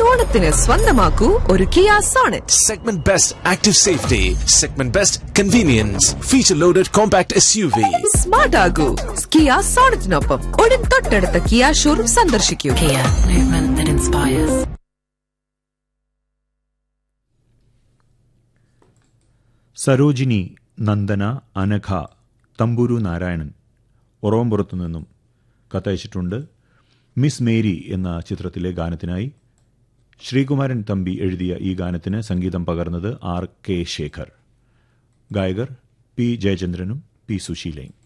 ഓണത്തിന് സ്വന്തമാക്കൂ ഒരു Kia Sonet Segment Best Active Safety, Segment Best Convenience, Feature Loaded Compact SUV. Smart ആകൂ Kia സോണറ്റിനൊപ്പം ഉടൻ തൊട്ടടുത്ത കിയ ഷോറൂം സന്ദർശിക്കൂ Kia, movement that inspires. Sarojini Nandana Anagha Thamburu Narayanan ഒറവംപുറത്തു നിന്നും കത്തയച്ചിട്ടുണ്ട് മിസ് മേരി എന്ന ചിത്രത്തിലെ ഗാനത്തിനായി ശ്രീകുമാരൻ തമ്പി എഴുതിയ ഈ ഗാനത്തിന് സംഗീതം പകർന്നത് ആർ കെ ശേഖർ ഗായകർ പി ജയചന്ദ്രനും പി സുശീലയും